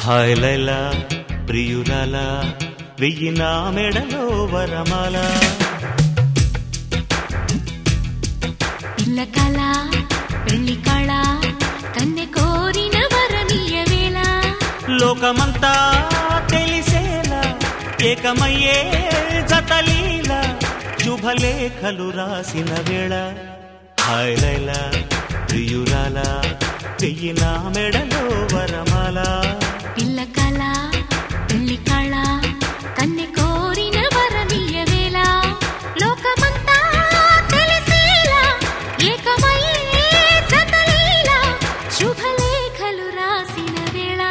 hi Laila ప్రియురాల వెయ్యి నా మెడలో వరమాల పిల్ల కళ పెళ్లి కళ కన్నె కోరిన వరనీయ వేళ లోకమంతా తెలిసేలా ఏకమయ్యే జతలీల శుభలేఖలు రాసిన వేళ హాయ్ లైలా ప్రియురాల వెయ్యి నా మెడలో వరమాల పిల్ల కళ పెళ్లి కళ కన్నె కోరిన వరనీయ వేళ లోకమంతా తెలిసేలా ఏకమయ్యే జతలీల శుభలేఖలు రాసిన వేళ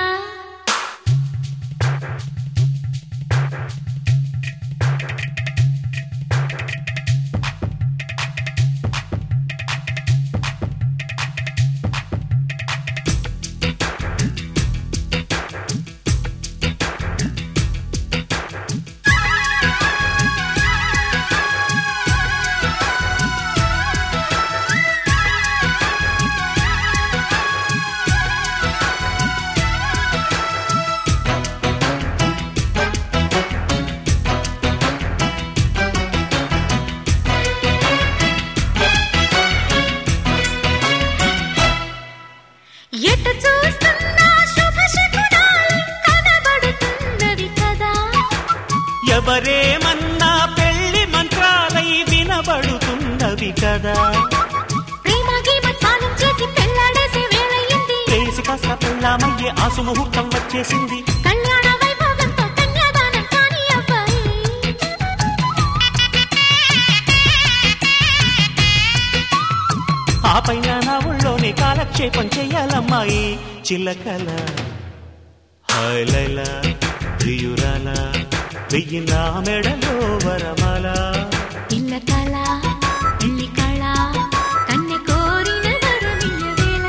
ఎటు చూస్తున్నా శుభ శకునాలు కనబడుతున్నవి కదా ఎవరేమన్నా పెళ్లి మంత్రాలై వినబడుతున్నవి కదా ప్రేమ గీమ స్నానం చేసి పెళ్ళాడేసే వేళయింది చేసి కాస్త పెళ్ళామయ్యే ఆసు ముహూర్తం వచ్చేసింది కళ్యాణ వైభోగంతో కన్యాదానం కాని అబ్బాయి ఆ పైన నా ఊళ్ళోనే కాలక్షేపం చెయ్యాలమ్మాయి చిల్లకల హాయ్ లైలా ప్రియురాల వెయ్యి నా మెడలో వరమాల పిల్ల కళ పెళ్లి కళ కన్నె కోరిన వరుణీయ వేళ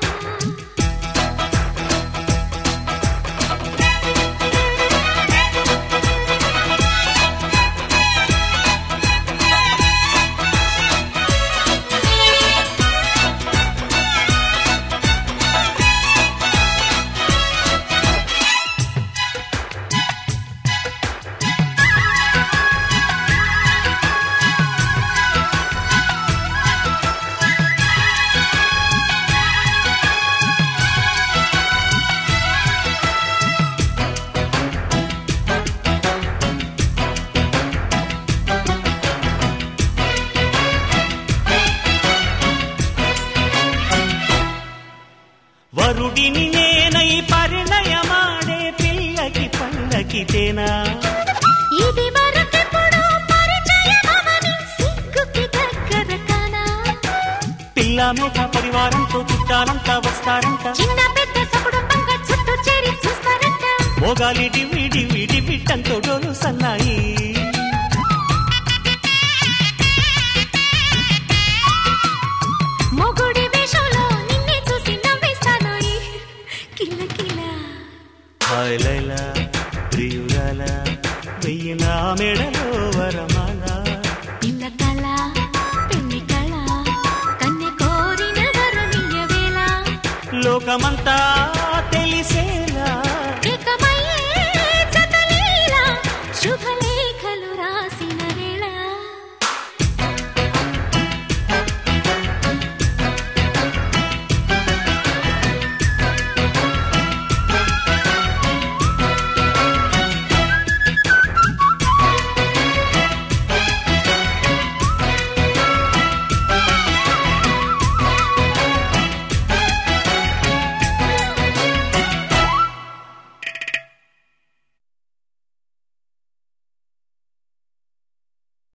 వరుడిని నేనై పరిణయమాడే పిల్లకి పల్లకితేనా ఇది వరకెప్పుడు పరిచయమవని సిగ్గుకి దగ్గర కానా పిల్ల మేఘ పరివారంతో చుట్టాలంతా వస్తారంట చిన్న పెద్ద సకుటుంబంగా చుట్టూ చేరి చూస్తారంట మోగాలి డివి డివి డివిట్టంతో డోలు సన్నాయి మొగుడి వేషంలో నిన్నే చూసి నవ్వేస్తాను కిల కిల హాయ్ లైలా ప్రియురాల వెయ్యి నా మెడలో వరమాల పిల్ల కళ పెళ్లి కళ కన్నె కోరిన వరుణీయ వేళ లోకమంతా